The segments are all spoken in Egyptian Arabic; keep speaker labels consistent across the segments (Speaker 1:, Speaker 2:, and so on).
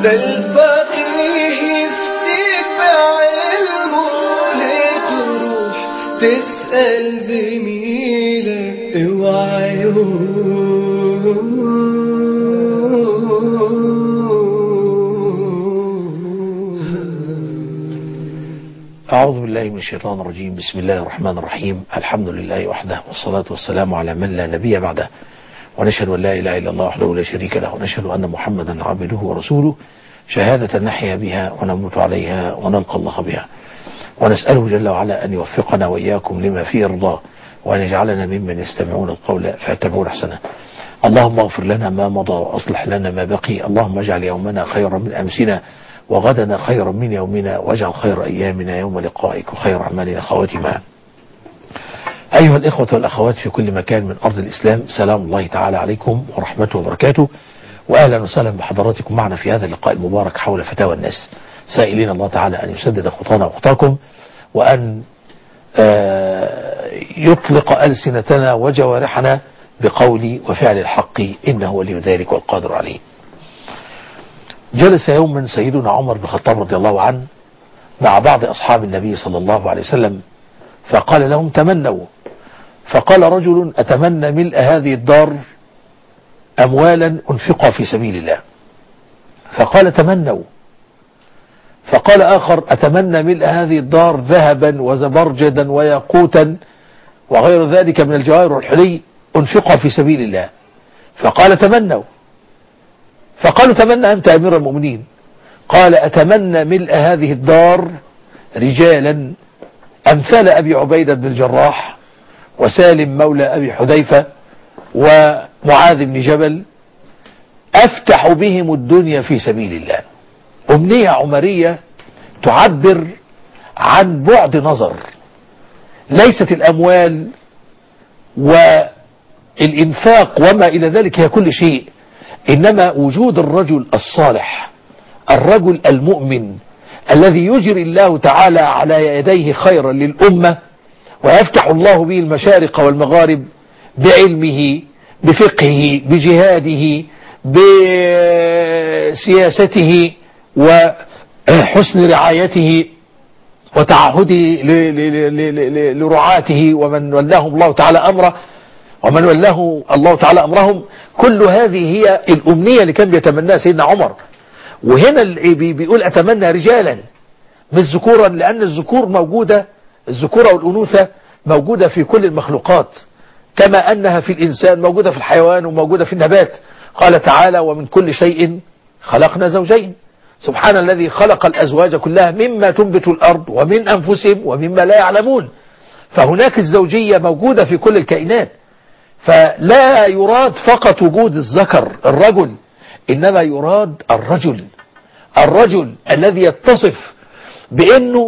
Speaker 1: ده الفقيه يفتيك بعلمه ليه تروح تسأل زميلك اوعى
Speaker 2: أعوذ بالله من الشيطان الرجيم بسم الله الرحمن الرحيم الحمد لله وحده والصلاة والسلام على من لا نبي بعده ونشهد أن لا إله إلا الله وحده لا شريك له ونشهد أن محمدا عبده ورسوله شهادة نحيا بها ونموت عليها ونلقى الله بها ونسأله جل وعلا أن يوفقنا وإياكم لما فيه رضاه وأن يجعلنا ممن يستمعون القول فيتبعون أحسنه اللهم اغفر لنا ما مضى وأصلح لنا ما بقي اللهم اجعل يومنا خيرا من أمسنا وغدنا خيرا من يومنا واجعل خير أيامنا يوم لقائك وخير أعمالنا خواتما أيها الإخوة والأخوات في كل مكان من أرض الإسلام سلام الله تعالى عليكم ورحمته وبركاته وأهلا وسهلا بحضراتكم معنا في هذا اللقاء المبارك حول فتاوى الناس سائلين الله تعالى أن يسدد خطانا وخطاكم وأن يطلق ألسنتنا وجوارحنا بقول وفعل الحق إنه ولي ذلك والقادر عليه جلس يوما سيدنا عمر بن الخطاب رضي الله عنه مع بعض أصحاب النبي صلى الله عليه وسلم فقال لهم تمنوا فقال رجل أتمنى ملء هذه الدار أموالا أنفقها في سبيل الله فقال تمنوا فقال آخر أتمنى ملء هذه الدار ذهبا وزبرجدا وياقوتا وغير ذلك من الجواهر والحلي أنفقها في سبيل الله فقال تمنوا فقالوا تمنى أنت أمير المؤمنين قال أتمنى ملء هذه الدار رجالا أمثال أبي عبيدة بن الجراح وسالم مولى أبي حذيفة ومعاذ بن جبل أفتح بهم الدنيا في سبيل الله أمنية عمرية تعبر عن بعد نظر ليست الأموال والإنفاق وما إلى ذلك هي كل شيء إنما وجود الرجل الصالح الرجل المؤمن الذي يجري الله تعالى على يديه خيرا للأمة ويفتح الله به المشارق والمغارب بعلمه بفقهه بجهاده بسياسته وحسن رعايته وتعهده لرعاته ومن ولاهم الله تعالى أمره ومن ولاه الله تعالى أمرهم كل هذه هي الأمنية اللي كان بيتمناها سيدنا عمر وهنا بيقول أتمنى رجالا مش ذكورا لأن الذكور موجودة الذكورة والأنوثة موجودة في كل المخلوقات كما أنها في الإنسان موجودة في الحيوان وموجودة في النبات قال تعالى ومن كل شيء خلقنا زوجين سبحان الذي خلق الأزواج كلها مما تنبت الأرض ومن أنفسهم ومما لا يعلمون فهناك الزوجية موجودة في كل الكائنات فلا يراد فقط وجود الذكر الرجل إنما يراد الرجل الرجل الذي يتصف بأنه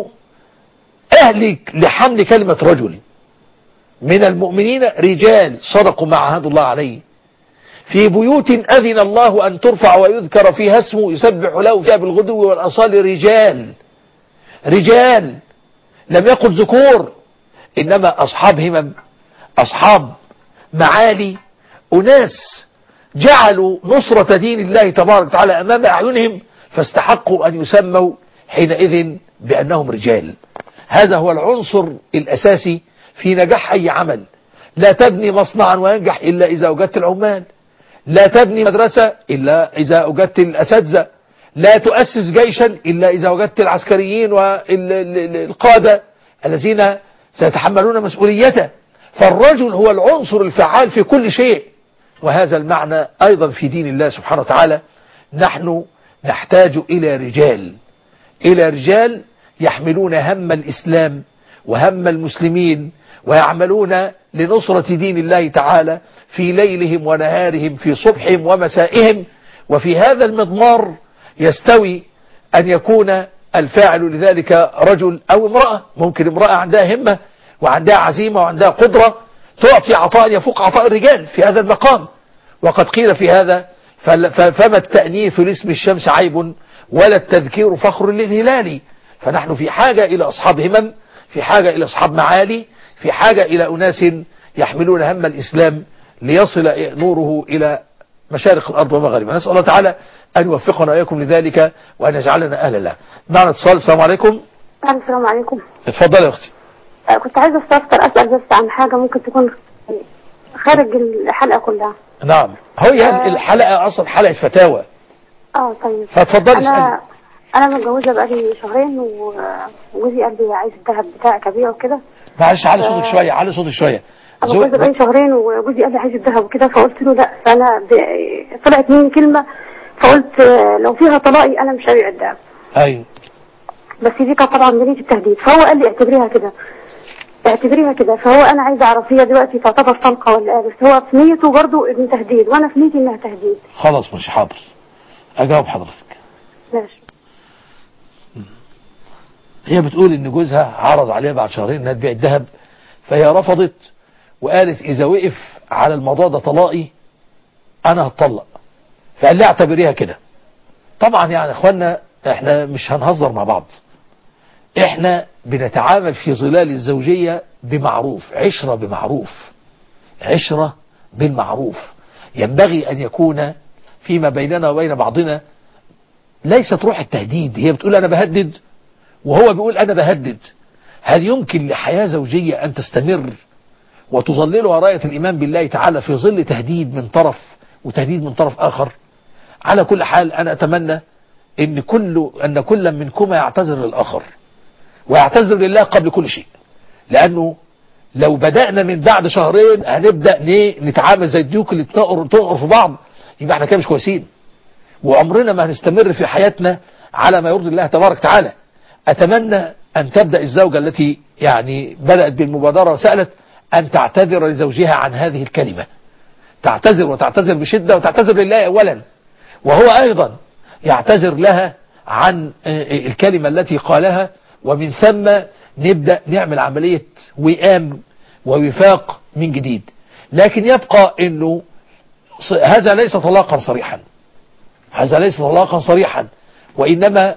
Speaker 2: أهل لحمل كلمة رجل من المؤمنين رجال صدقوا ما عهد الله عليه في بيوت أذن الله أن ترفع ويذكر فيها اسمه يسبح له فيها بالغدو والأصال رجال رجال لم يقل ذكور إنما أصحاب همم أصحاب معالي أناس جعلوا نصرة دين الله تبارك وتعالى أمام أعينهم فاستحقوا أن يسموا حينئذ بأنهم رجال هذا هو العنصر الأساسي في نجاح أي عمل لا تبني مصنعا وينجح إلا إذا وجدت العمال لا تبني مدرسة إلا إذا وجدت الأساتذة لا تؤسس جيشا إلا إذا وجدت العسكريين والقادة الذين سيتحملون مسؤوليته فالرجل هو العنصر الفعال في كل شيء وهذا المعنى أيضا في دين الله سبحانه وتعالى نحن نحتاج إلى رجال إلى رجال يحملون هم الإسلام وهم المسلمين ويعملون لنصرة دين الله تعالى في ليلهم ونهارهم في صبحهم ومسائهم وفي هذا المضمار يستوي أن يكون الفاعل لذلك رجل أو امرأة ممكن امرأة عندها همة وعندها عزيمة وعندها قدرة تعطي عطاء يفوق عطاء الرجال في هذا المقام وقد قيل في هذا فما التأنيث لاسم الشمس عيب ولا التذكير فخر للهلال فنحن في حاجة إلى أصحاب همم في حاجة إلى أصحاب معالي في حاجة إلى أناس يحملون هم الإسلام ليصل نوره إلى مشارق الأرض ومغاربها نسأل الله تعالى أن يوفقنا وإياكم لذلك وأن يجعلنا أهلا له معنا اتصال السلام عليكم
Speaker 3: السلام عليكم
Speaker 2: اتفضل يا أختي
Speaker 3: آه، كنت عايزة استفسر أسأل بس عن حاجة ممكن تكون خارج الحلقة كلها
Speaker 2: نعم هي
Speaker 3: آه.
Speaker 2: الحلقة أصلا حلقة فتاوى
Speaker 3: اه طيب
Speaker 2: فاتفضلي اسألي
Speaker 3: أنا أنا متجوزة بقالي شهرين و- وجوزي قال لي عايز الذهب بتاعك أبيعه وكده
Speaker 2: معلش علي صوتك
Speaker 3: آه.
Speaker 2: شوية علي صوتك شوية
Speaker 3: أنا
Speaker 2: زو-
Speaker 3: متجوزة بقالي شهرين وجوزي قال لي عايز الذهب وكده فقلت له لا فأنا ب- طلعت مني كلمة فقلت آه، لو فيها طلاقي أنا مش هبيع الذهب
Speaker 2: أيوه
Speaker 3: بس دي كانت طبعا بنية التهديد فهو قال لي اعتبريها كده اعتبريها كده فهو انا عايزه اعرف هي دلوقتي تعتبر طلقه ولا ايه بس هو في نيته برضه انه تهديد وانا في نيتي انها تهديد
Speaker 2: خلاص مش حاضر أجاوب حضرتك
Speaker 3: ماشي
Speaker 2: هي بتقول ان جوزها عرض عليها بعد شهرين انها تبيع الذهب فهي رفضت وقالت اذا وقف على الموضوع ده طلاقي انا هتطلق فقال لها اعتبريها كده طبعا يعني يا اخوانا احنا مش هنهزر مع بعض احنا بنتعامل في ظلال الزوجية بمعروف عشرة بمعروف عشرة بالمعروف ينبغي ان يكون فيما بيننا وبين بعضنا ليست روح التهديد هي بتقول انا بهدد وهو بيقول أنا بهدد هل يمكن لحياة زوجية أن تستمر وتظللها راية الإيمان بالله تعالى في ظل تهديد من طرف وتهديد من طرف آخر على كل حال أنا أتمنى أن كل أن كل منكما يعتذر للآخر ويعتذر لله قبل كل شيء لأنه لو بدأنا من بعد شهرين هنبدأ ن- نتعامل زي الديوك اللي تنقر تنقر في بعض يبقى احنا كده مش كويسين وعمرنا ما هنستمر في حياتنا على ما يرضي الله تبارك وتعالى أتمنى أن تبدأ الزوجة التي يعني بدأت بالمبادرة وسألت أن تعتذر لزوجها عن هذه الكلمة تعتذر وتعتذر بشدة وتعتذر لله أولا وهو أيضا يعتذر لها عن آه، الكلمة التي قالها ومن ثم نبدأ نعمل عملية وئام ووفاق من جديد لكن يبقى أنه ص- هذا ليس طلاقا صريحا هذا ليس طلاقا صريحا وإنما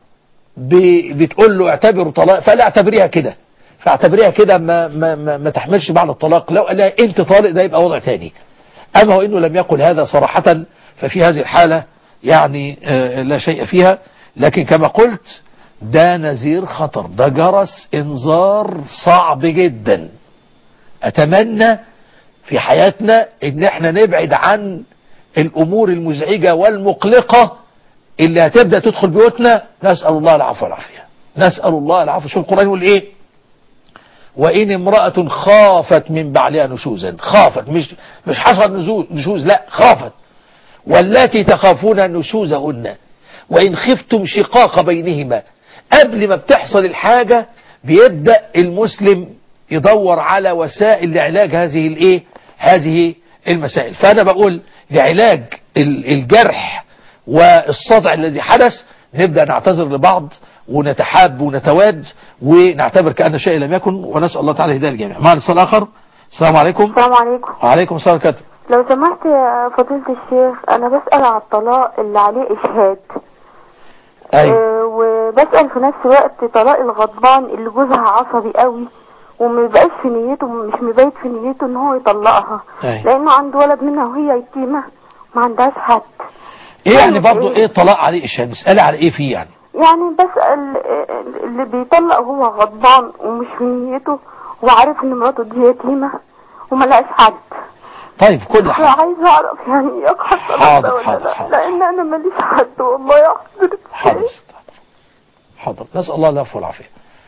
Speaker 2: ب- بتقول له اعتبره طلاق فلا اعتبريها كده فاعتبريها كده ما, ما, ما, ما تحملش معنى الطلاق لو قال لها انت طالق ده يبقى وضع تاني اما هو انه لم يقل هذا صراحة ففي هذه الحالة يعني آه، لا شيء فيها لكن كما قلت ده نذير خطر ده جرس انذار صعب جدا اتمنى في حياتنا ان احنا نبعد عن الامور المزعجة والمقلقة اللي هتبدأ تدخل بيوتنا نسأل الله العفو والعافية نسأل الله العفو شوف القرآن يقول ايه وإن امرأة خافت من بعلها نشوزا خافت مش مش حصل نزوز نشوز لا خافت والتي تخافون نشوزهن وإن خفتم شقاق بينهما قبل ما بتحصل الحاجة بيبدأ المسلم يدور على وسائل لعلاج هذه الايه هذه المسائل فأنا بقول لعلاج ال- الجرح والصدع الذي حدث نبدأ نعتذر لبعض ونتحاب ونتواد ونعتبر كأن شيء لم يكن ونسأل الله تعالى هداية الجميع معنا اتصال آخر السلام عليكم
Speaker 3: السلام عليكم
Speaker 2: وعليكم السلام ورحمة الله
Speaker 3: لو سمحت يا فضيلة الشيخ أنا بسأل على الطلاق اللي عليه إشهاد
Speaker 2: أيوة
Speaker 3: آه، وبسأل في نفس الوقت طلاق الغضبان اللي جوزها عصبي قوي وما بيبقاش في نيته مش مبيت في نيته ان هو يطلقها
Speaker 2: أيوة.
Speaker 3: لانه عنده ولد منها وهي يتيمة ما عندهاش حد
Speaker 2: ايه يعني
Speaker 3: طيب
Speaker 2: برضو
Speaker 3: إيه؟
Speaker 2: ايه الطلاق عليه اشهاد مسألة على ايه فيه يعني
Speaker 3: يعني بسأل آه، اللي بيطلق هو غضبان ومش في نيته وعارف ان مراته دي يتيمة وما لقاش حد
Speaker 2: طيب كل حاجة
Speaker 3: عايزة اعرف يعني ايه حصل
Speaker 2: حاضر،
Speaker 3: ده ولا
Speaker 2: حاضر،
Speaker 3: لا
Speaker 2: حاضر.
Speaker 3: لان انا ماليش حد والله يا حضرتك
Speaker 2: حاضر حاضر نسأل الله العفو والعافية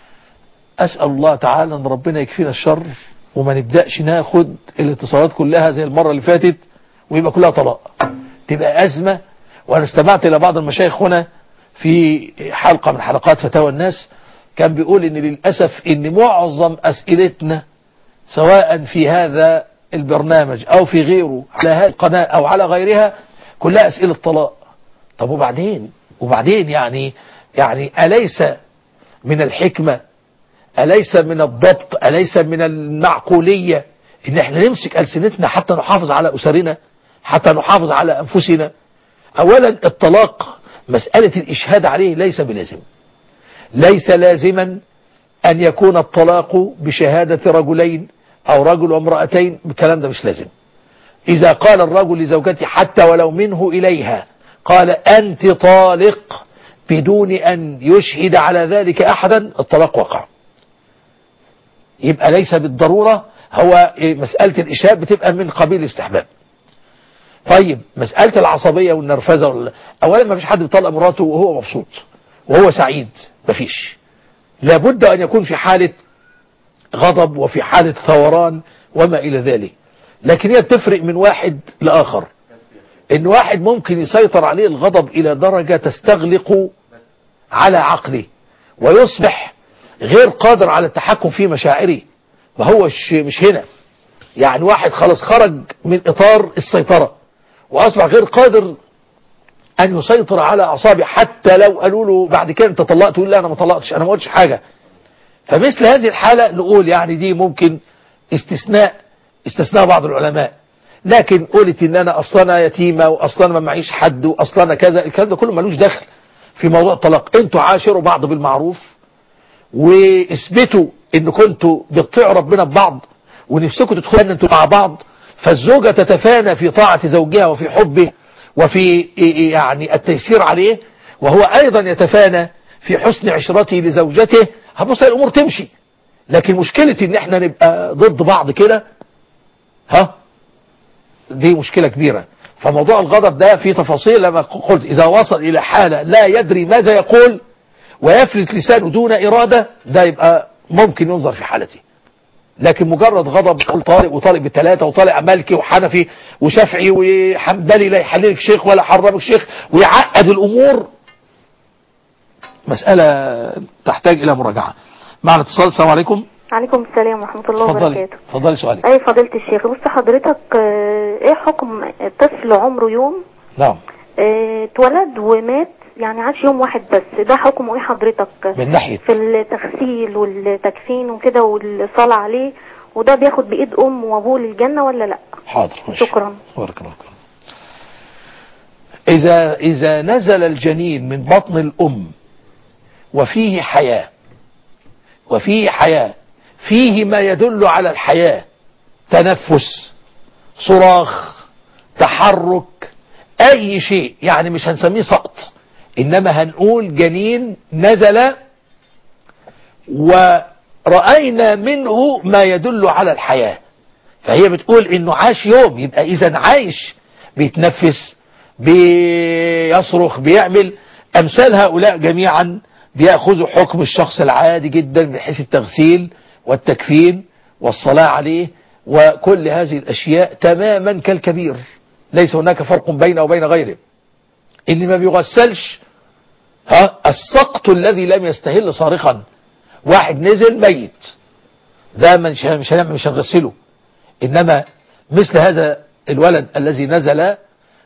Speaker 2: أسأل الله تعالى أن ربنا يكفينا الشر وما نبدأش ناخد الاتصالات كلها زي المرة اللي فاتت ويبقى كلها طلاق تبقى أزمة وأنا استمعت إلى بعض المشايخ هنا في حلقة من حلقات فتاوى الناس كان بيقول إن للأسف إن معظم أسئلتنا سواء في هذا البرنامج أو في غيره على هذه القناة أو على غيرها كلها أسئلة طلاق طب وبعدين وبعدين يعني يعني أليس من الحكمة أليس من الضبط أليس من المعقولية إن احنا نمسك ألسنتنا حتى نحافظ على أسرنا حتى نحافظ على أنفسنا أولا الطلاق مسألة الإشهاد عليه ليس بلازم ليس لازما أن يكون الطلاق بشهادة رجلين أو رجل وامرأتين الكلام ده مش لازم إذا قال الرجل لزوجته حتى ولو منه إليها قال أنت طالق بدون أن يشهد على ذلك أحدا الطلاق وقع يبقى ليس بالضرورة هو مسألة الإشهاد بتبقى من قبيل الاستحباب طيب مسألة العصبية والنرفزة وال... أولا ما فيش حد بيطلق مراته وهو مبسوط وهو سعيد ما فيش لابد أن يكون في حالة غضب وفي حالة ثوران وما إلى ذلك لكن هي بتفرق من واحد لآخر إن واحد ممكن يسيطر عليه الغضب إلى درجة تستغلق على عقله ويصبح غير قادر على التحكم في مشاعره ما هوش مش هنا يعني واحد خلاص خرج من إطار السيطرة وأصبح غير قادر أن يسيطر على أعصابه حتى لو قالوا له بعد كده أنت طلقت يقول لا أنا ما طلقتش أنا ما قلتش حاجة فمثل هذه الحالة نقول يعني دي ممكن استثناء استثناء بعض العلماء لكن قلت ان انا اصلا يتيمة واصلا ما معيش حد واصلا كذا الكلام ده كله ملوش دخل في موضوع الطلاق انتوا عاشروا بعض بالمعروف واثبتوا ان كنتوا بتطيعوا ربنا ببعض ونفسكم تدخلوا ان انتوا مع بعض فالزوجة تتفانى في طاعة زوجها وفي حبه وفي يعني التيسير عليه وهو ايضا يتفانى في حسن عشرته لزوجته هبص الامور تمشي لكن مشكلة ان احنا نبقى ضد بعض كده ها دي مشكلة كبيرة فموضوع الغضب ده في تفاصيل لما قلت اذا وصل الى حالة لا يدري ماذا يقول ويفلت لسانه دون ارادة ده يبقى ممكن ينظر في حالته لكن مجرد غضب يقول طارق وطارق بالثلاثة وطارق مالكي وحنفي وشافعي وحنبلي لا يحللك شيخ ولا حرمك شيخ ويعقد الامور مسألة تحتاج الى مراجعة معنا اتصال السلام عليكم
Speaker 4: عليكم السلام ورحمة الله
Speaker 2: اتفضلي
Speaker 4: وبركاته
Speaker 2: اتفضلي سؤالك
Speaker 4: أي فضيلة الشيخ بص حضرتك آه، إيه حكم طفل عمره يوم
Speaker 2: نعم
Speaker 4: آه، اتولد ومات يعني عاش يوم واحد بس ده حكمه إيه حضرتك
Speaker 2: من ناحية
Speaker 4: في التغسيل والتكفين وكده والصلاة عليه وده بياخد بإيد أم وأبوه للجنة ولا لأ
Speaker 2: حاضر ماشي.
Speaker 4: شكرا
Speaker 2: بارك الله فيكم. إذا إذا نزل الجنين من بطن الأم وفيه حياة وفيه حياة فيه ما يدل على الحياة تنفس صراخ تحرك أي شيء يعني مش هنسميه سقط إنما هنقول جنين نزل ورأينا منه ما يدل على الحياة فهي بتقول انه عاش يوم يبقى اذا عايش بيتنفس بيصرخ بيعمل امثال هؤلاء جميعا بياخذوا حكم الشخص العادي جدا من حيث التغسيل والتكفين والصلاة عليه وكل هذه الاشياء تماما كالكبير ليس هناك فرق بينه وبين غيره اللي ما بيغسلش ها السقط الذي لم يستهل صارخا واحد نزل ميت ده مش مش هنعمل- مش هنغسله إنما مثل هذا الولد الذي نزل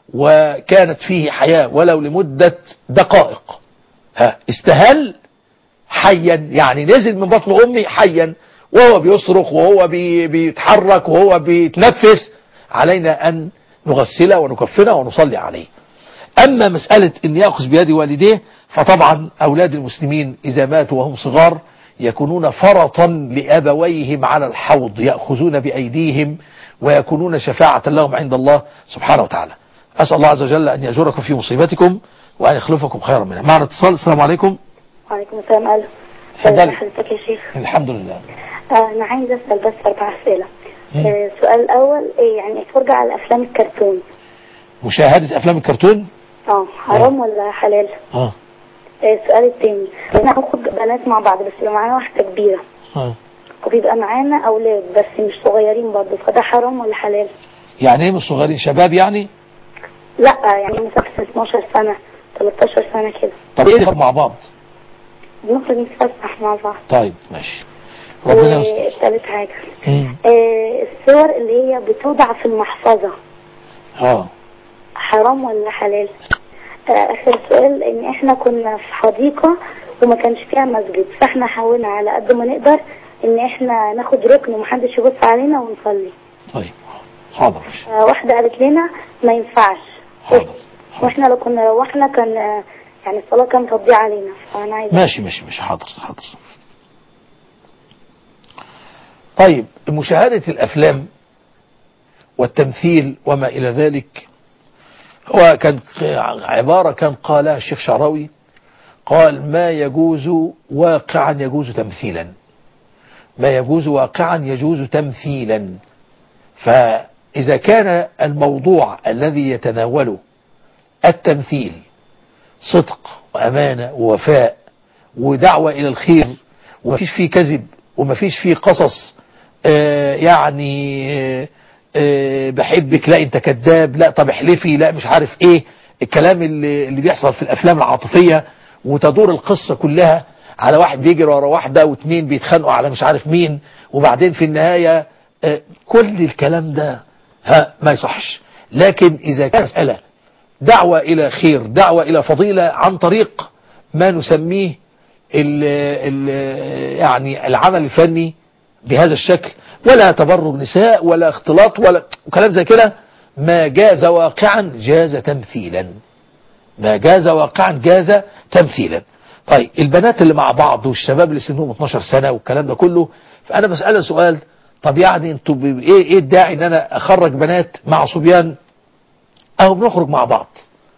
Speaker 2: وكانت فيه حياة ولو لمدة دقائق ها استهل حيا يعني نزل من بطن أمي حيا وهو بيصرخ وهو بي بيتحرك وهو بيتنفس علينا أن نغسله ونكفنه ونصلي عليه أما مسألة أن يأخذ بيد والديه فطبعا أولاد المسلمين إذا ماتوا وهم صغار يكونون فرطا لأبويهم على الحوض يأخذون بأيديهم ويكونون شفاعة لهم عند الله سبحانه وتعالى أسأل الله عز وجل أن يأجركم في مصيبتكم وأن يخلفكم خيرا منها معنا اتصال السلام عليكم
Speaker 3: وعليكم السلام ألف
Speaker 2: اتفضلي.
Speaker 3: حضرتك يا شيخ
Speaker 2: الحمد لله
Speaker 3: آه، أنا عايزة أسأل بس أربع أسئلة
Speaker 2: مم.
Speaker 3: آه، السؤال الأول إيه يعني الفرجة على أفلام الكرتون
Speaker 2: مشاهدة أفلام الكرتون
Speaker 3: اه حرام ولا حلال؟
Speaker 2: آه.
Speaker 3: آه، السؤال الثاني احنا هناخد بنات مع بعض بس يبقى معانا واحدة كبيرة
Speaker 2: آه.
Speaker 3: وبيبقى معانا أولاد بس مش صغيرين برضه فده حرام ولا حلال؟
Speaker 2: يعني ايه مش صغيرين شباب يعني
Speaker 3: لا يعني مثلا في 12 سنة 13 سنة كده
Speaker 2: طب ايه اللي مع بعض
Speaker 3: بنخرج نتفسح مع بعض
Speaker 2: طيب ماشي ربنا يستر
Speaker 3: وثالث حاجة
Speaker 2: مم.
Speaker 3: آه، الصور اللي هي بتوضع في المحفظة
Speaker 2: اه
Speaker 3: حرام ولا حلال آه، اخر سؤال ان احنا كنا في حديقة وما كانش فيها مسجد فاحنا حاولنا على قد ما نقدر ان احنا ناخد ركن ومحدش يبص علينا ونصلي
Speaker 2: طيب حاضر ماشي
Speaker 3: آه، واحدة قالت لنا ما ينفعش
Speaker 2: حاضر حاضر.
Speaker 3: واحنا لو كنا روحنا كان آه، يعني الصلاة كانت هتضيع علينا فانا عايزة
Speaker 2: ماشي ماشي ماشي حاضر حاضر طيب مشاهدة الأفلام والتمثيل وما إلى ذلك هو كان عبارة كان قالها الشيخ شعراوي قال ما يجوز واقعا يجوز تمثيلا ما يجوز واقعا يجوز تمثيلا فإذا كان الموضوع الذي يتناوله التمثيل صدق وأمانة ووفاء ودعوة إلى الخير ومفيش فيه كذب ومفيش فيه قصص آه يعني آه آه بحبك لا انت كذاب لا طب احلفي لا مش عارف ايه الكلام اللي, اللي بيحصل في الافلام العاطفية وتدور القصة كلها على واحد بيجري ورا واحدة واثنين بيتخانقوا على مش عارف مين وبعدين في النهاية كل الكلام ده ها ما يصحش لكن اذا كان مسألة دعوة الى خير دعوة الى فضيلة عن طريق ما نسميه ال ال يعني العمل الفني بهذا الشكل ولا تبرج نساء ولا اختلاط ولا وكلام زي كده ما جاز واقعا جاز تمثيلا ما جاز واقعا جاز تمثيلا طيب البنات اللي مع بعض والشباب اللي سنهم 12 سنة والكلام ده كله فأنا بسأل سؤال طب يعني انتوا ايه ايه الداعي ان انا اخرج بنات مع صبيان او بنخرج مع بعض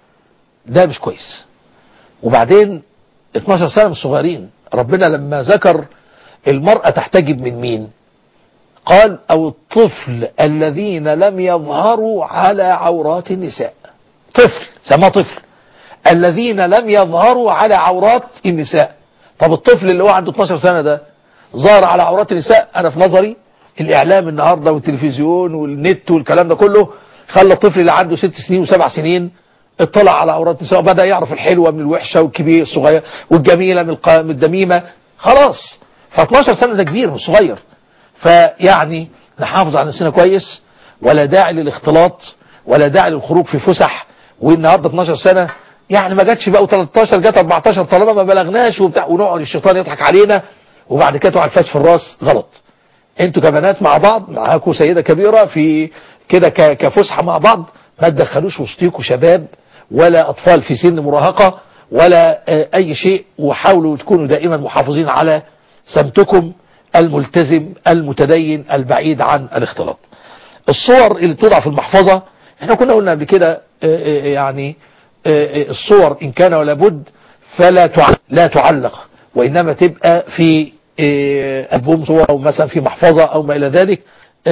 Speaker 2: ده مش كويس وبعدين 12 سنة مش صغيرين ربنا لما ذكر المرأة تحتجب من مين قال او الطفل الذين لم يظهروا على عورات النساء طفل سماه طفل الذين لم يظهروا على عورات النساء طب الطفل اللي هو عنده 12 سنة ده ظهر على عورات النساء انا في نظري الاعلام النهاردة والتلفزيون والنت والكلام ده كله خلى الطفل اللي عنده ست سنين وسبع سنين اطلع على عورات النساء وبدأ يعرف الحلوة من الوحشة والكبير الصغير والجميلة من, الق... من الدميمة خلاص ف 12 سنة ده كبير مش صغير فيعني نحافظ على نفسنا كويس ولا داعي للاختلاط ولا داعي للخروج في فسح والنهارده 12 سنة يعني ما جاتش بقى 13 جت 14 طالما ما بلغناش وبتاع ونقعد الشيطان يضحك علينا وبعد كده تقع الفاس في الراس غلط انتوا كبنات مع بعض معاكم سيدة كبيرة في كده كفسحة مع بعض ما تدخلوش وسطيكوا شباب ولا أطفال في سن مراهقة ولا أي شيء وحاولوا تكونوا دائما محافظين على سمتكم الملتزم المتدين البعيد عن الاختلاط الصور اللي توضع في المحفظة احنا كنا قلنا قبل كده يعني الصور إن كان ولا بد فلا تعلق لا تعلق وإنما تبقى في ألبوم صور أو مثلا في محفظة أو ما إلى ذلك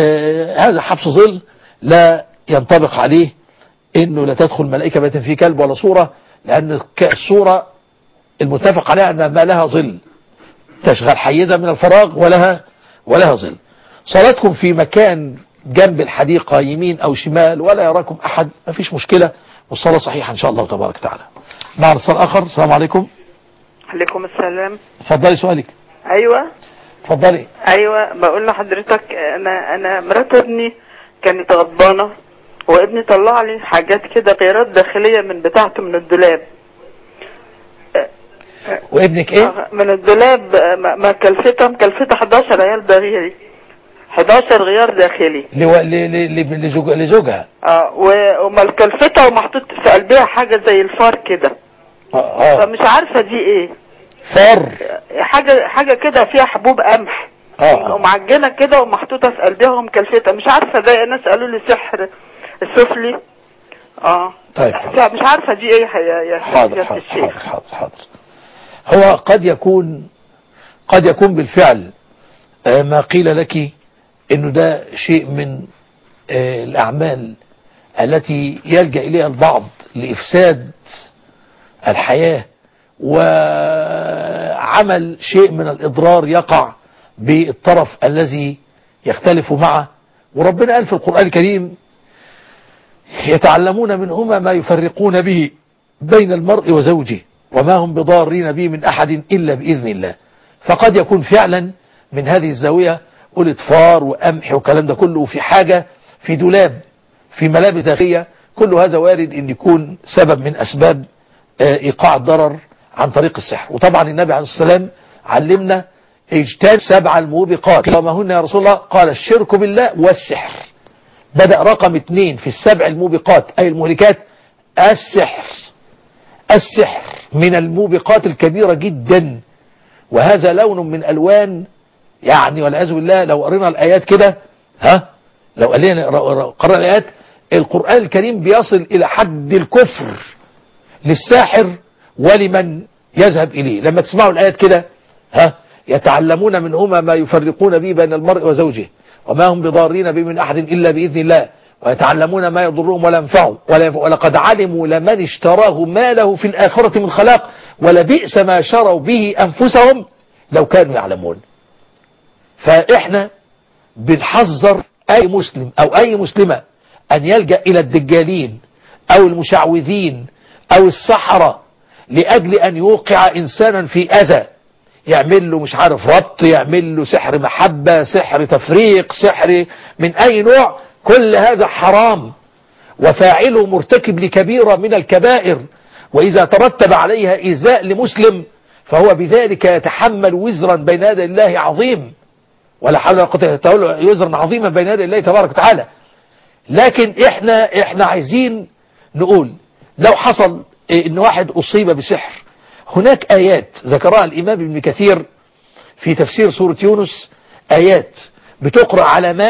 Speaker 2: هذا حبس ظل لا ينطبق عليه انه لا تدخل ملائكة بيت في كلب ولا صورة لان الصورة المتفق عليها ان ما لها ظل تشغل حيزة من الفراغ ولها ولها ظل صلاتكم في مكان جنب الحديقة يمين او شمال ولا يراكم احد ما فيش مشكلة والصلاة صحيحة ان شاء الله تبارك وتعالى مع اتصال اخر السلام عليكم
Speaker 5: عليكم السلام
Speaker 2: اتفضلي سؤالك
Speaker 5: ايوه
Speaker 2: اتفضلي
Speaker 5: ايوه بقول لحضرتك انا انا مرات ابني كانت غضبانه وابني طلع لي حاجات كده غيرات داخليه من بتاعته من الدولاب
Speaker 2: وابنك ايه
Speaker 5: من الدولاب ما كلفتها مكلفتها 11 عيال بغيري 11 غيار داخلي
Speaker 2: لو... ل... ل... لزوج... لزوجها
Speaker 5: اه ومكلفتها ومحطوط في قلبها حاجه زي الفار كده
Speaker 2: اه اه
Speaker 5: فمش عارفه دي ايه
Speaker 2: فر
Speaker 5: حاجه حاجه كده فيها حبوب قمح
Speaker 2: اه
Speaker 5: ومعجنه كده ومحطوطه في قلبها ومكلفتها مش عارفه ده ناس قالوا لي سحر السفلي اه
Speaker 2: طيب حاضر.
Speaker 5: مش عارفه دي ايه يا يا
Speaker 2: حاضر
Speaker 5: يا
Speaker 2: حاضر
Speaker 5: الشيخ
Speaker 2: حاضر حاضر حاضر هو قد يكون قد يكون بالفعل آه، ما قيل لك انه ده شيء من آه، الاعمال التي يلجأ اليها البعض لافساد الحياة وعمل شيء من الاضرار يقع بالطرف الذي يختلف معه وربنا قال في القرآن الكريم يتعلمون منهما ما يفرقون به بين المرء وزوجه وما هم بضارين به من أحد إلا بإذن الله فقد يكون فعلا من هذه الزاوية قلت فار وقمح وكلام ده كله في حاجة في دولاب في ملابس داخلية كل هذا وارد ان يكون سبب من اسباب آه، ايقاع الضرر عن طريق السحر وطبعا النبي عليه الصلاة والسلام علمنا اجتنب سبع الموبقات وما هن يا رسول الله قال الشرك بالله والسحر بدأ رقم اثنين في السبع الموبقات أي المهلكات السحر السحر من الموبقات الكبيرة جدا وهذا لون من ألوان يعني والعياذ بالله لو قرينا الآيات كده ها لو قرينا قرأنا الآيات القرآن الكريم بيصل إلى حد الكفر للساحر ولمن يذهب إليه لما تسمعوا الآيات كده ها يتعلمون منهما ما يفرقون به بين المرء وزوجه وما هم بضارين به من أحد إلا بإذن الله ويتعلمون ما يضرهم ولا ينفعهم ولا ولقد علموا لمن اشتراه ما له في الآخرة من خلاق ولبئس ما شروا به أنفسهم لو كانوا يعلمون فإحنا بنحذر أي مسلم أو أي مسلمة أن يلجأ إلى الدجالين أو المشعوذين أو السحرة لأجل أن يوقع إنسانا في أذى يعمل له مش عارف ربط يعمل له سحر محبة سحر تفريق سحر من أي نوع كل هذا حرام وفاعله مرتكب لكبيرة من الكبائر وإذا ترتب عليها إيذاء لمسلم فهو بذلك يتحمل وزرا بين يدي الله عظيم ولا حول ولا قوة إلا بالله وزرا عظيما بين يدي الله تبارك وتعالى لكن احنا احنا عايزين نقول لو حصل ان واحد اصيب بسحر هناك ايات ذكرها الامام ابن كثير في تفسير سورة يونس ايات بتقرأ على ماء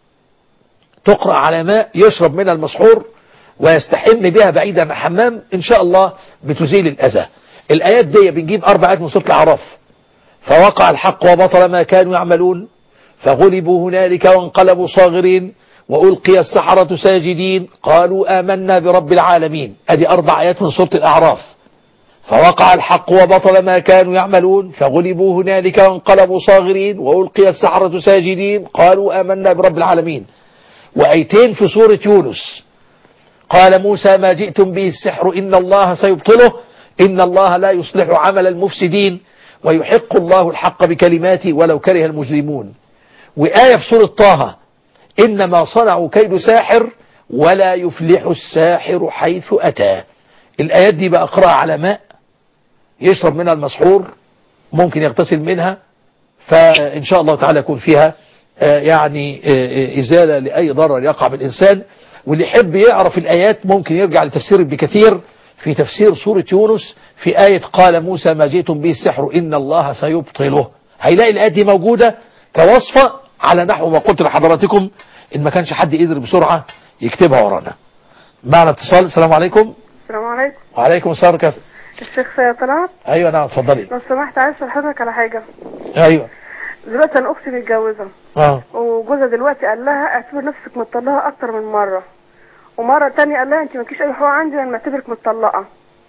Speaker 2: تقرأ على ماء يشرب منها المسحور ويستحم بها بعيدا عن الحمام ان شاء الله بتزيل الاذى الايات دي بنجيب اربع ايات من سورة الاعراف فوقع الحق وبطل ما كانوا يعملون فغلبوا هنالك وانقلبوا صاغرين وألقي السحرة ساجدين قالوا آمنا برب العالمين أدي أربع آيات من سورة الأعراف فوقع الحق وبطل ما كانوا يعملون فغلبوا هنالك وانقلبوا صاغرين وألقي السحرة ساجدين قالوا آمنا برب العالمين وأيتين في سورة يونس قال موسى ما جئتم به السحر إن الله سيبطله إن الله لا يصلح عمل المفسدين ويحق الله الحق بكلماته ولو كره المجرمون وآية في سورة طه إنما صنعوا كيد ساحر ولا يفلح الساحر حيث أتى الآيات دي بقرأها على ماء يشرب منها المسحور ممكن يغتسل منها فإن شاء الله تعالى يكون فيها يعني إزالة لأي ضرر يقع بالإنسان واللي يحب يعرف الآيات ممكن يرجع لتفسير ابن كثير في تفسير سورة يونس في آية قال موسى ما جئتم به السحر إن الله سيبطله هيلاقي الآيات دي موجودة كوصفة على نحو ما قلت لحضراتكم إن ما كانش حد قدر بسرعة يكتبها ورانا معنا اتصال السلام عليكم
Speaker 6: السلام عليكم
Speaker 2: وعليكم السلام ورحمة الله
Speaker 6: الشيخ طلعت
Speaker 2: أيوة نعم اتفضلي
Speaker 6: لو سمحت عايز اسال حضرتك على حاجه
Speaker 2: أيوة
Speaker 6: دلوقتي انا اختي متجوزه
Speaker 2: اه
Speaker 6: وجوزها دلوقتي قال لها اعتبر نفسك مطلقه اكتر من مره ومره تانية قال لها انت مالكيش اي حقوق عندي انا معتبرك مطلقه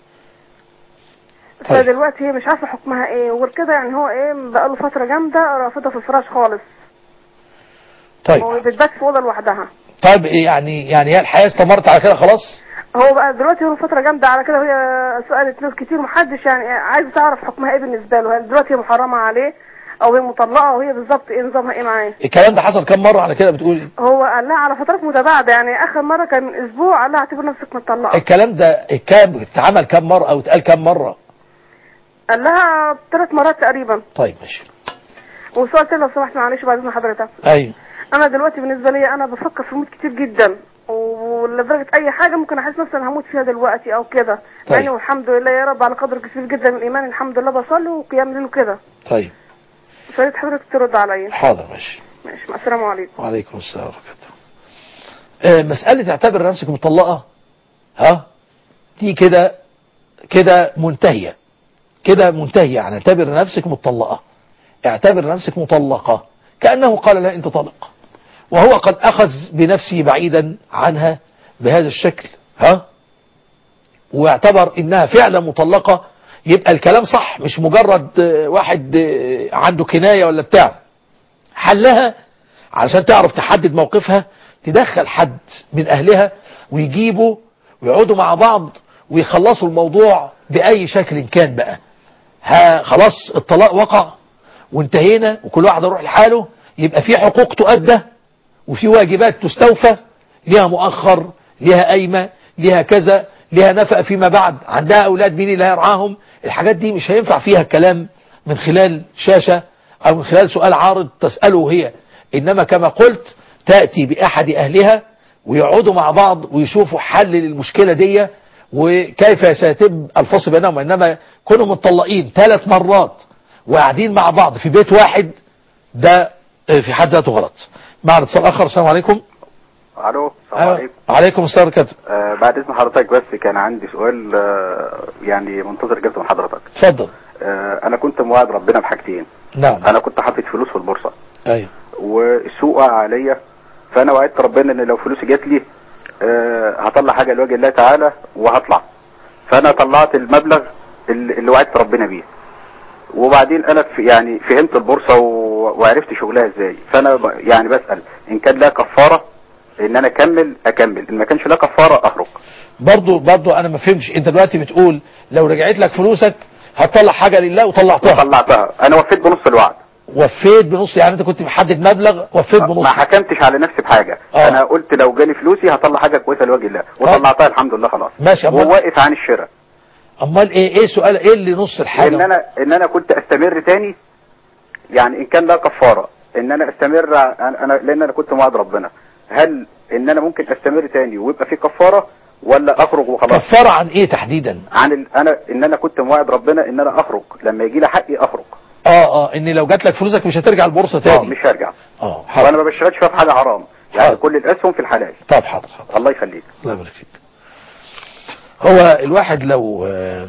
Speaker 2: طيب.
Speaker 6: فدلوقتي هي مش عارفه حكمها ايه وغير كده يعني هو ايه بقاله فتره جامده رافضها في الفراش خالص
Speaker 2: طيب
Speaker 6: وبتبات في اوضه لوحدها
Speaker 2: طيب يعني يعني هي الحياة استمرت على كده خلاص
Speaker 6: هو بقى دلوقتي هو فتره جامده على كده وهي سالت ناس كتير ومحدش يعني عايزه تعرف حكمها ايه بالنسبه له هل دلوقتي هي محرمه عليه او هي مطلقه وهي بالظبط ايه نظامها ايه معاه
Speaker 2: الكلام ده حصل كم مرة على كده بتقولي
Speaker 6: هو قال لها على فترات متباعده يعني اخر مره كان من اسبوع قال لها اعتبر نفسك مطلقه
Speaker 2: الكلام ده الكلام اتعمل كم مرة او اتقال كم مرة
Speaker 6: قال لها ثلاث مرات تقريبا
Speaker 2: طيب ماشي
Speaker 6: وسؤال تاني لو سمحت معلش بعد اذن حضرتك
Speaker 2: ايوه
Speaker 6: انا دلوقتي بالنسبه لي انا بفكر في موت كتير جدا ولدرجه اي حاجه ممكن احس نفسي انا هموت فيها دلوقتي او كده
Speaker 2: طيب.
Speaker 6: يعني والحمد لله يا رب على قدر كبير جدا من الايمان الحمد لله بصلي وقيام ليل وكده
Speaker 2: طيب
Speaker 6: فريت حضرتك ترد عليا
Speaker 2: حاضر ماشي
Speaker 6: ماشي مع السلام عليكم
Speaker 2: وعليكم السلام ورحمة الله آه، مسألة تعتبر نفسك مطلقة ها دي كده كده منتهية كده منتهية يعني اعتبر نفسك مطلقة اعتبر نفسك مطلقة كأنه قال لا انت طلق وهو قد أخذ بنفسه بعيدا عنها بهذا الشكل ها واعتبر انها فعلا مطلقة يبقى الكلام صح مش مجرد آه، واحد آه، عنده كناية ولا بتاع حلها علشان تعرف تحدد موقفها تدخل حد من أهلها ويجيبوا ويقعدوا مع بعض ويخلصوا الموضوع بأي شكل كان بقى ها خلاص الطلاق وقع وانتهينا وكل واحد يروح لحاله يبقى في حقوق تؤدى وفي واجبات تستوفى ليها مؤخر ليها قايمة ليها كذا ليها نفقة فيما بعد عندها أولاد مين اللي هيرعاهم الحاجات دي مش هينفع فيها الكلام من خلال شاشة أو من خلال سؤال عارض تسأله هي إنما كما قلت تأتي بأحد أهلها ويقعدوا مع بعض ويشوفوا حل للمشكلة دي وكيف سيتم الفصل بينهم إنما كونوا متطلقين ثلاث مرات وقاعدين مع بعض في بيت واحد ده في حد ذاته غلط معنا اتصال آخر السلام عليكم
Speaker 7: الو السلام عليكم
Speaker 2: عليكم السلام ورحمة الله.
Speaker 7: آه بعد اذن حضرتك بس كان عندي سؤال آه يعني منتظر اجابته من حضرتك
Speaker 2: اتفضل
Speaker 7: آه انا كنت موعد ربنا بحاجتين
Speaker 2: نعم
Speaker 7: انا كنت حاطط فلوس في البورصه
Speaker 2: ايوه
Speaker 7: والسوق وقع عليا فانا وعدت ربنا ان لو فلوسي جات لي آه هطلع حاجه لوجه الله تعالى وهطلع فانا طلعت المبلغ اللي اللي وعدت ربنا بيه وبعدين انا في يعني فهمت البورصه و- وعرفت شغلها ازاي فانا ب- يعني بسال ان كان لها كفاره ان انا اكمل اكمل ان ما كانش لها كفاره اخرج
Speaker 2: برضو برضو انا ما فهمش انت دلوقتي بتقول لو رجعت لك فلوسك هتطلع حاجة لله وطلعتها
Speaker 7: طلعتها انا وفيت بنص الوعد
Speaker 2: وفيت بنص يعني انت كنت محدد مبلغ وفيت بنص
Speaker 7: ما حكمتش على نفسي بحاجه
Speaker 2: آه.
Speaker 7: انا قلت لو جالي فلوسي هطلع حاجه كويسه لوجه الله وطلعتها الحمد لله خلاص
Speaker 2: ماشي، أمال-
Speaker 7: وواقف عن الشراء
Speaker 2: امال ايه ايه سؤال ايه اللي نص الحاجة
Speaker 7: ان انا ان انا كنت استمر تاني يعني ان كان لا كفاره ان انا استمر ع- انا لان انا كنت موعد ربنا هل ان انا ممكن استمر تاني ويبقى في كفاره ولا اخرج وخلاص
Speaker 2: كفارة عن ايه تحديدا
Speaker 7: عن ال... انا ان انا كنت موعد ربنا ان انا اخرج لما يجي لي حقي اخرج
Speaker 2: اه اه ان لو جات لك فلوسك مش هترجع البورصة
Speaker 7: اه
Speaker 2: تاني
Speaker 7: مش هرجع
Speaker 2: اه
Speaker 7: وانا
Speaker 2: حاضر
Speaker 7: ما بشتغلش فيها في حاجه حرام يعني
Speaker 2: حاضر.
Speaker 7: كل الاسهم في الحلال
Speaker 2: طب حاضر حاضر
Speaker 7: الله يخليك
Speaker 2: الله يبارك فيك هو الواحد لو آه،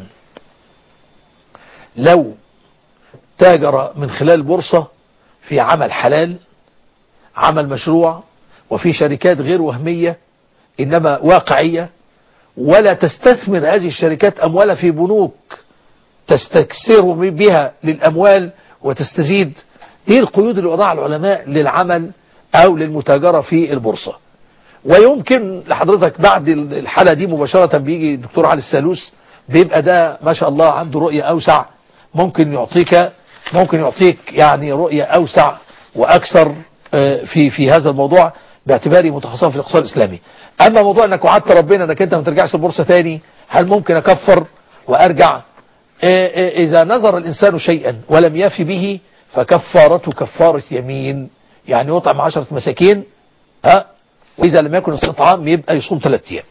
Speaker 2: لو تاجر من خلال البورصة في عمل حلال عمل مشروع وفي شركات غير وهمية إنما واقعية ولا تستثمر هذه الشركات أموالها في بنوك تستكثر بها للأموال وتستزيد دي القيود اللي وضعها العلماء للعمل أو للمتاجرة في البورصة ويمكن لحضرتك بعد الحالة دي مباشرة بيجي الدكتور علي السالوس بيبقى ده ما شاء الله عنده رؤية أوسع ممكن يعطيك ممكن يعطيك يعني رؤية أوسع وأكثر آه، في في هذا الموضوع باعتباري متخصص في الاقتصاد الإسلامي أما موضوع أنك وعدت ربنا أنك أنت ما ترجعش البورصة تاني هل ممكن أكفر وأرجع آه، آه، إذا نظر الإنسان شيئا ولم يفي به فكفارته كفارة يمين يعني يطعم عشرة مساكين ها وإذا لم يكن استطعام يبقى يصوم ثلاث أيام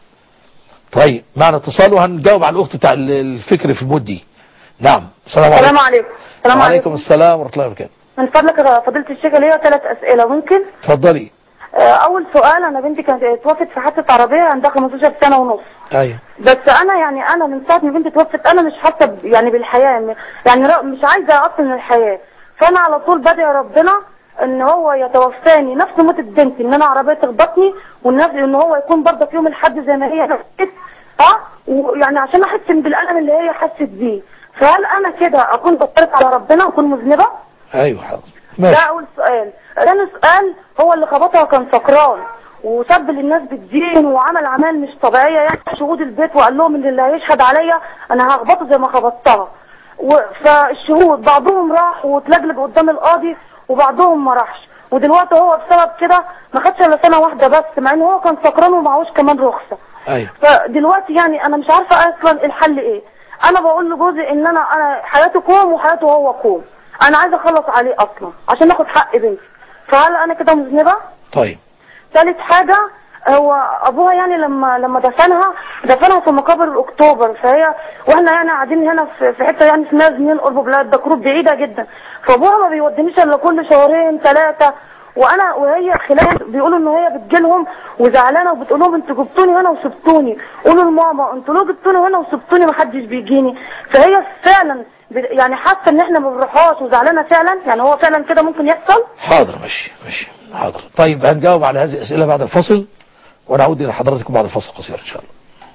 Speaker 2: طيب معنا اتصال وهنجاوب على الأخت بتاع الفكر في المد دي نعم السلام عليكم
Speaker 8: السلام عليكم السلام
Speaker 2: وعليكم
Speaker 8: عليكم
Speaker 2: السلام ورحمة الله وبركاته
Speaker 8: من فضلك يا فضيلة الشيخ ليا ثلاث أسئلة ممكن؟
Speaker 2: اتفضلي
Speaker 8: آه، أول سؤال أنا بنتي كانت اتوفت في حادثة عربية عندها 15 سنة ونص
Speaker 2: ايوه
Speaker 8: بس أنا يعني أنا من ساعة ما بنتي اتوفت أنا مش حاسة ب- يعني بالحياة م- يعني ر- مش عايزة أصلا الحياة فأنا على طول بدعي ربنا ان هو يتوفاني نفس موتة بنتي ان انا عربية تخبطني والنفس ان هو يكون برضه في يوم الحد زي ما هي نفست اه ويعني عشان احس بالالم اللي هي حست بيه فهل انا كده اكون بطلت على ربنا واكون مذنبة؟
Speaker 2: ايوه حاضر
Speaker 8: ده
Speaker 2: ماشي
Speaker 8: اول سؤال ثاني سؤال هو اللي خبطها كان سكران وسب للناس بالدين وعمل اعمال مش طبيعيه يعني شهود البيت وقال لهم ان اللي هيشهد عليا انا هخبطه زي ما خبطتها و- فالشهود بعضهم راح واتلجلج قدام القاضي وبعضهم ما راحش ودلوقتي هو بسبب كده ما خدش الا سنه واحده بس مع ان هو كان سكران ومعهوش كمان رخصه
Speaker 2: ايوه
Speaker 8: فدلوقتي يعني انا مش عارفه اصلا الحل ايه انا بقول لجوزي ان انا انا حياته كوم وحياته هو كوم انا عايزه اخلص عليه اصلا عشان اخد حق بنتي فهل انا كده مذنبه
Speaker 2: طيب
Speaker 8: ثالث حاجه هو ابوها يعني لما لما دفنها دفنها في مقابر اكتوبر فهي واحنا يعني قاعدين هنا في في حته يعني اسمها زميل قرب بلاد دكروب بعيده جدا فابوها ما بيودينيش الا كل شهرين ثلاثه وانا وهي خلال بيقولوا ان هي بتجيلهم وزعلانه وبتقول لهم انتوا جبتوني هنا وسبتوني قولوا لماما انتوا ليه جبتوني هنا وسبتوني ما حدش بيجيني فهي فعلا ب- يعني حاسه ان احنا ما بنروحهاش وزعلانه فعلا يعني هو فعلا كده ممكن يحصل
Speaker 2: حاضر ماشي ماشي حاضر طيب هنجاوب على هذه الأسئلة بعد الفصل ونعود إلى حضراتكم بعد الفصل قصير إن شاء الله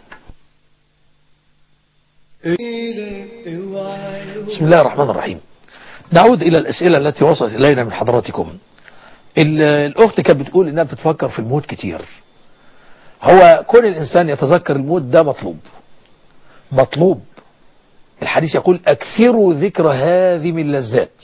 Speaker 2: بسم الله الرحمن الرحيم نعود إلى الأسئلة التي وصلت إلينا من حضراتكم ال- الأخت كانت بتقول إنها بتفكر في الموت كتير هو كون الإنسان يتذكر الموت ده مطلوب مطلوب الحديث يقول أكثروا ذكر هذه من اللذات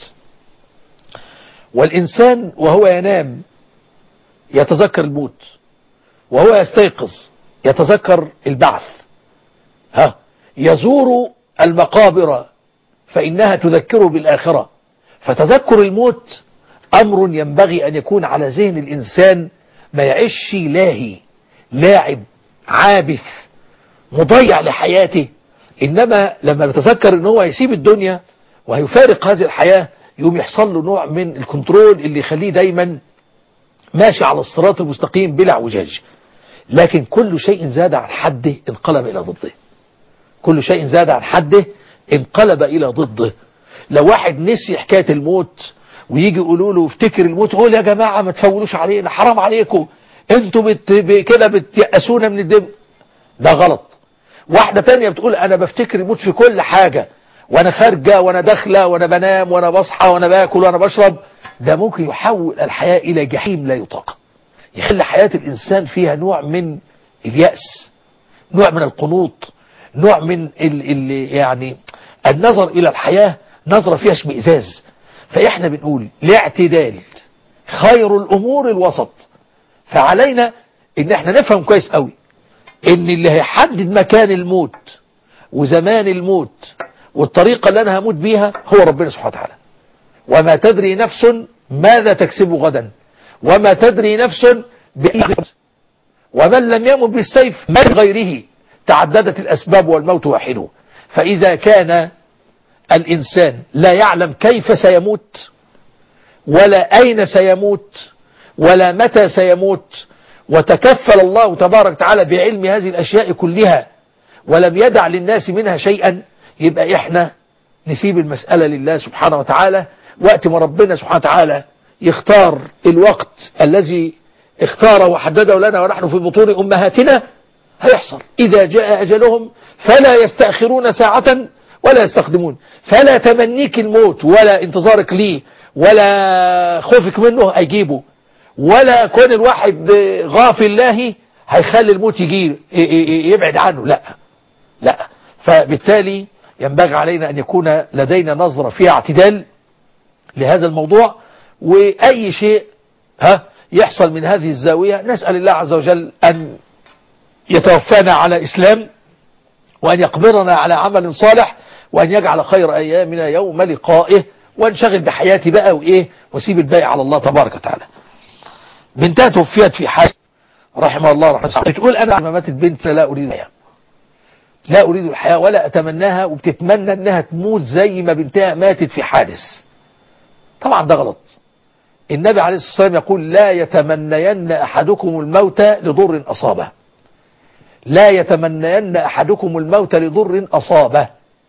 Speaker 2: والإنسان وهو ينام يتذكر الموت وهو يستيقظ يتذكر البعث ها يزور المقابر فإنها تذكره بالآخرة فتذكر الموت أمر ينبغي أن يكون على ذهن الإنسان ما يعيش لاهي لاعب عابث مضيع لحياته إنما لما يتذكر أن هو يسيب الدنيا وهيفارق هذه الحياة يوم يحصل له نوع من الكنترول اللي يخليه دايما ماشي على الصراط المستقيم بلا اعوجاج لكن كل شيء زاد عن حده انقلب إلى ضده كل شيء زاد عن حده انقلب إلى ضده لو واحد نسي حكاية الموت ويجي يقولوا له افتكر الموت قول يا جماعة ما تفولوش علينا حرام عليكم انتوا بت... ب- كده بتيأسونا من الدم ده غلط واحدة تانية بتقول انا بفتكر الموت في كل حاجة وانا خارجة وانا داخلة وانا بنام وانا بصحى وانا باكل وانا بشرب ده ممكن يحول الحياة الى جحيم لا يطاق يخلي حياة الانسان فيها نوع من اليأس نوع من القنوط نوع من ال ال يعني النظر الى الحياة نظرة فيها اشمئزاز فاحنا بنقول الاعتدال خير الامور الوسط فعلينا ان احنا نفهم كويس قوي ان اللي هيحدد مكان الموت وزمان الموت والطريقة اللي انا هموت بيها هو ربنا سبحانه وتعالى وما تدري نفس ماذا تكسب غدا وما تدري نفس بأي أرض. ومن لم يمت بالسيف من غيره تعددت الأسباب والموت واحده فإذا كان الإنسان لا يعلم كيف سيموت ولا أين سيموت ولا متى سيموت وتكفل الله تبارك وتعالى بعلم هذه الأشياء كلها ولم يدع للناس منها شيئا يبقى إحنا نسيب المسألة لله سبحانه وتعالى وقت ما ربنا سبحانه وتعالى يختار الوقت الذي اختاره وحدده لنا ونحن في بطون أمهاتنا هيحصل إذا جاء أجلهم فلا يستأخرون ساعة ولا يستخدمون فلا تمنيك الموت ولا انتظارك ليه ولا خوفك منه هيجيبه ولا كون الواحد غافل الله هيخلي الموت يجي يبعد عنه لا لا فبالتالي ينبغي علينا أن يكون لدينا نظرة فيها اعتدال لهذا الموضوع وأي شيء ها يحصل من هذه الزاوية نسأل الله عز وجل أن يتوفانا على إسلام وأن يقبرنا على عمل صالح وأن يجعل خير أيامنا يوم لقائه وانشغل بحياتي بقى وإيه وسيب الباقي على الله تبارك وتعالى بنتها توفيت في حاجة رحمه الله رحمه الله تقول أنا لما ماتت بنت لا أريد الحياة لا أريد الحياة ولا أتمناها وبتتمنى أنها تموت زي ما بنتها ماتت في حادث طبعا ده غلط النبي عليه الصلاة والسلام يقول لا يتمنين أحدكم الموت لضر أصابه لا يتمنين أحدكم الموت لضر أصابه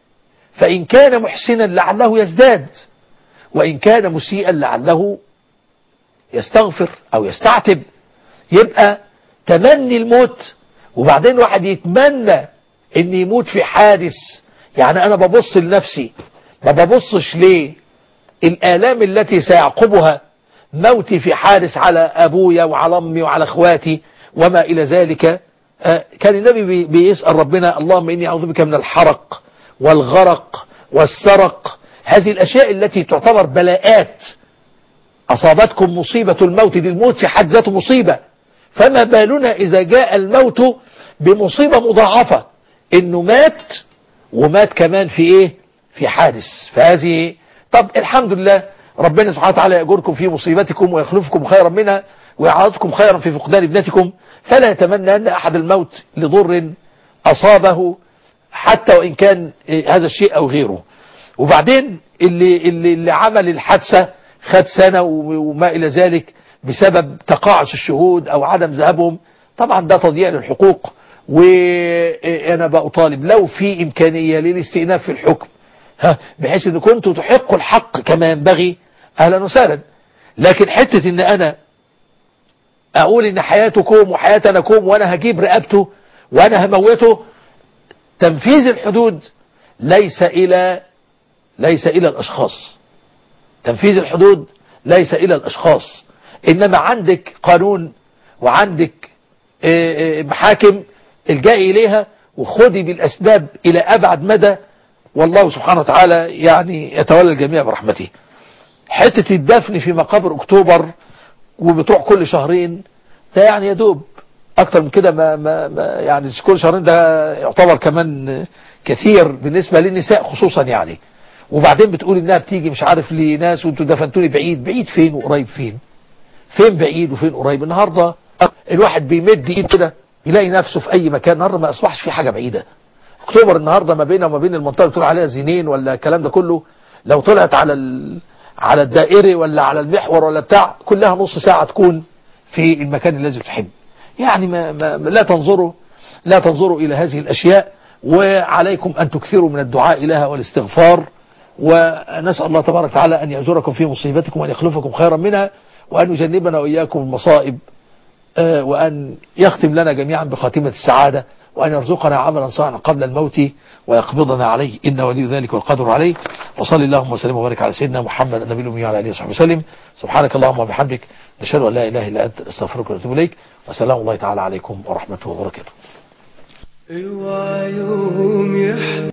Speaker 2: فإن كان محسنا لعله يزداد وإن كان مسيئا لعله يستغفر أو يستعتب يبقى تمني الموت وبعدين واحد يتمنى ان يموت في حادث يعني انا ببص لنفسي ما ببصش ليه الآلام التي سيعقبها موتي في حادث على أبويا وعلى أمي وعلى أخواتي وما إلى ذلك كان النبي بيسأل ربنا اللهم إني أعوذ بك من الحرق والغرق والسرق هذه الأشياء التي تعتبر بلاءات أصابتكم مصيبة الموت دي الموت في حد ذاته مصيبة فما بالنا إذا جاء الموت بمصيبة مضاعفة إنه مات ومات كمان في إيه في حادث فهذه طب الحمد لله ربنا سبحانه وتعالى يأجركم في مصيبتكم ويخلفكم خيرا منها ويعاضكم خيرا في فقدان ابنتكم فلا يتمنى أن أحد الموت لضر أصابه حتى وإن كان هذا الشيء أو غيره وبعدين اللي, اللي, اللي عمل الحادثة خد سنة وما إلى ذلك بسبب تقاعس الشهود أو عدم ذهابهم طبعا ده تضييع للحقوق وأنا بأطالب لو في إمكانية للاستئناف في الحكم ها بحيث ان كنتوا تحقوا الحق كما ينبغي اهلا وسهلا لكن حتة ان انا اقول ان حياتكم وحياتناكم وانا هجيب رقبته وانا هموته تنفيذ الحدود ليس الى ليس الى الاشخاص تنفيذ الحدود ليس الى الاشخاص انما عندك قانون وعندك محاكم الجاء اليها وخذي بالاسباب الى ابعد مدى والله سبحانه وتعالى يعني يتولى الجميع برحمته حتة الدفن في مقابر اكتوبر وبتروح كل شهرين ده يعني يدوب اكتر من كده ما, ما, ما يعني كل شهرين ده يعتبر كمان كثير بالنسبة للنساء خصوصا يعني وبعدين بتقول انها بتيجي مش عارف لناس وانتوا دفنتوني بعيد بعيد فين وقريب فين فين بعيد وفين قريب النهاردة الواحد بيمد ايد كده يلاقي نفسه في اي مكان النهاردة ما اصبحش في حاجة بعيدة اكتوبر النهاردة ما بينها وما بين المنطقة اللي بتقول عليها زينين ولا الكلام ده كله لو طلعت على ال... على الدائري ولا على المحور ولا بتاع كلها نص ساعة تكون في المكان الذي تحب يعني ما ما ما- لا تنظروا لا تنظروا إلى هذه الأشياء وعليكم أن تكثروا من الدعاء لها والاستغفار ونسأل الله تبارك وتعالى أن يأجركم في مصيبتكم وأن يخلفكم خيرا منها وأن يجنبنا وإياكم المصائب آه، وأن يختم لنا جميعا بخاتمة السعادة وأن يرزقنا عملا صالحا قبل الموت ويقبضنا عليه إن ولي ذلك والقدر عليه وصلي اللهم وسلم وبارك على سيدنا محمد النبي الأمي وعلى آله وصحبه وسلم سبحانك اللهم وبحمدك نشهد أن لا إله إلا أنت استغفرك ونتوب إليك وسلام الله تعالى عليكم ورحمته وبركاته
Speaker 1: اوعى يوم يحدث